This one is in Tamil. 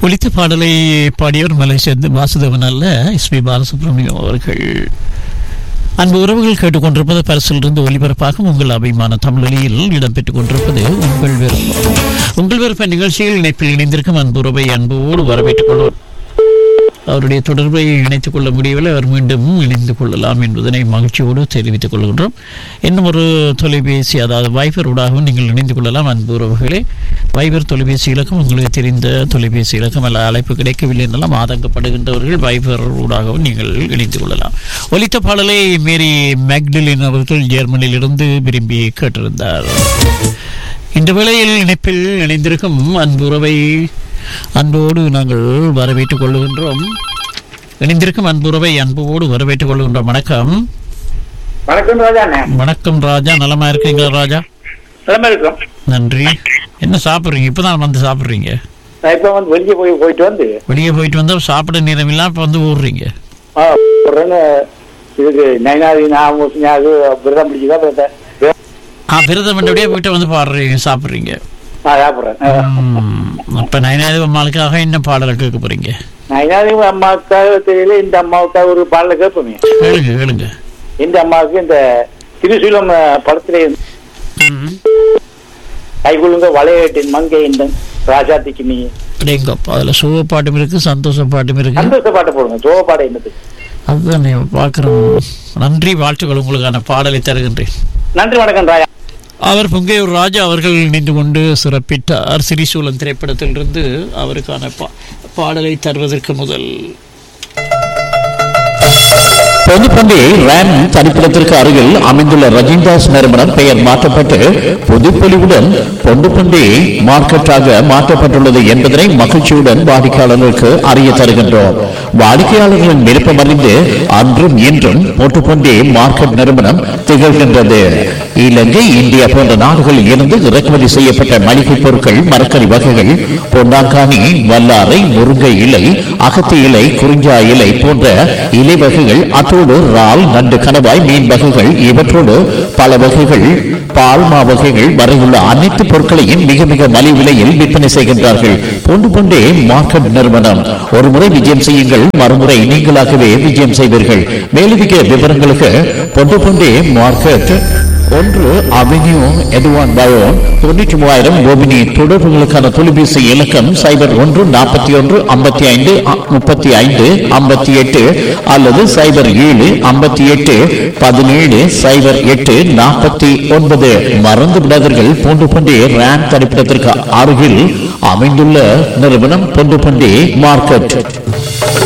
ஒலித்த பாடலை பாடியவர் மலை சேர்ந்து வாசுதேவன் அல்ல எஸ்பி பாலசுப்ரமணியம் அவர்கள் அன்பு உறவுகள் கேட்டுக்கொண்டிருப்பது பரிசிலிருந்து ஒலிபரப்பாகும் உங்கள் அபிமான தமிழொலியில் இடம்பெற்றுக் கொண்டிருப்பது உங்கள் விருப்பம் உங்கள் விருப்ப நிகழ்ச்சியில் இணைப்பில் இணைந்திருக்கும் அன்பு உறவை அன்போடு வரவேற்றுக் கொள்வோம் அவருடைய தொடர்பை இணைத்துக் கொள்ள முடியவில்லை அவர் மீண்டும் இணைந்து கொள்ளலாம் என்பதனை மகிழ்ச்சியோடு தெரிவித்துக் கொள்கின்றோம் இன்னும் ஒரு தொலைபேசி அதாவது வைபர் ஊடாகவும் நீங்கள் இணைந்து கொள்ளலாம் அன்பு உறவுகளே வைபர் தொலைபேசி இலக்கம் உங்களுக்கு தெரிந்த தொலைபேசி இலக்கம் அல்ல அழைப்பு கிடைக்கவில்லை என்றெல்லாம் ஆதங்கப்படுகின்றவர்கள் வைபர் ஊடாகவும் நீங்கள் இணைந்து கொள்ளலாம் ஒலித்த பாடலை மேரி மேக்டிலின் அவர்கள் ஜெர்மனியிலிருந்து விரும்பி கேட்டிருந்தார் இந்த வேளையில் இணைப்பில் இணைந்திருக்கும் அன்பு உறவை அன்போடு நாங்கள் வரவேற்றுக் கொள்ளுகின்றோம் இணைந்திருக்கும் அன்புறவை அன்போடு வரவேற்றுக் கொள்கின்றோம் வணக்கம் வணக்கம் ராஜா அண்ணே வணக்கம் ராஜா நலமா இருக்கீங்களா ராஜா நிலமா இருக்கோம் நன்றி என்ன சாப்பிட்றீங்க இப்பதான் வந்து சாப்பிட்றீங்க நான் இப்ப வந்து வெளியே போய் போயிட்டு வந்து வெளியே போயிட்டு வந்தா சாப்பிட நேரம் இல்லாம இப்ப வந்து ஊடுறீங்க ஆ, உடனே இதுக்கு நைனாதி நாமூசினாது விரதம் பிடிச்சதா விரதம் ஆ விரதம் பண்ணபடியே போயிட்டு வந்து பாடுறீங்க சாப்பிட்றீங்க நான் சாப்பிட்றேன் அப்ப நயனாதி அம்மாளுக்காக என்ன பாடலை கேட்க போறீங்க நைனாதி அம்மாவுக்காக தெரியல இந்த அம்மாவுக்காக ஒரு பாடல கேட்போமே கேளுங்க கேளுங்க இந்த அம்மாவுக்கு இந்த திருசூலம் படத்துல ம். கைகுழுங்க வளையட்டின் மங்கை இந்த ராஜாத்திக்கு நீ அடேங்கப்பா அதுல சுக பாட்டும் இருக்கு சந்தோஷ பாட்டும் இருக்கு சந்தோஷ பாட்டை போடுங்க சோக பாடம் என்னது அதுதான் நீ பார்க்குறோம் நன்றி வாழ்த்துக்கள் உங்களுக்கான பாடலை தருகின்றேன் நன்றி வணக்கம் ராஜா அவர் பொங்கையூர் ராஜா அவர்கள் இணைந்து கொண்டு சிறப்பித்தார் சிறிசூலம் திரைப்படத்திலிருந்து அவருக்கான பா- பாடலை தருவதற்கு முதல் பொதுப்பண்டி ரேம் தனிப்பிடத்திற்கு அருகில் அமைந்துள்ள ரஜிந்தாஸ் நிறுவனம் பெயர் மாற்றப்பட்டு புதுப்பொலிவுடன் பொண்டுப்பண்டி மார்க்கெட்டாக மாற்றப்பட்டுள்ளது என்பதனை மகிழ்ச்சியுடன் வாடிக்கையாளர்களுக்கு அறிய தருகின்றோம் வாடிக்கையாளர்களின் விருப்பம் அறிந்து அன்றும் இன்றும் பொட்டுப்பண்டி மார்க்கெட் நிறுவனம் திகழ்கின்றது இலங்கை இந்தியா போன்ற நாடுகளில் இருந்து இறக்குமதி செய்யப்பட்ட மளிகை பொருட்கள் மரக்கறி வகைகள் பொன்னாங்கானி வல்லாரை முருங்கை இலை அகத்தி இலை குறிஞ்சா இலை போன்ற இலை வகைகள் அத்தோடு இறால் நண்டு கணவாய் மீன் வகைகள் இவற்றோடு பல வகைகள் பால்மா வகைகள் வரையுள்ள அனைத்து பொருட்களையும் மிக மிக மலிவு விலையில் விற்பனை செய்கின்றார்கள் பொண்டு பொண்டே மார்க்கெட் நிறுவனம் ஒரு முறை விஜயம் செய்யுங்கள் மறுமுறை நீங்களாகவே விஜயம் செய்வீர்கள் மேலதிக விவரங்களுக்கு பொண்டு பொண்டே மார்க்கெட் ஒன்று அவென்யூ எதுவான் பயோன் தொண்ணூற்றி மூவாயிரம் கோபினி தொடர்புகளுக்கான தொலைபேசி இலக்கம் சைபர் ஒன்று நாற்பத்தி ஒன்று ஐம்பத்தி ஐந்து முப்பத்தி ஐந்து ஐம்பத்தி எட்டு அல்லது சைபர் ஏழு ஐம்பத்தி எட்டு பதினேழு சைபர் எட்டு நாற்பத்தி ஒன்பது மறந்து விடாதீர்கள் பூண்டு பண்டி ரேம் தரிப்பிடத்திற்கு அருகில் அமைந்துள்ள நிறுவனம் பொண்டு பண்டி மார்க்கெட்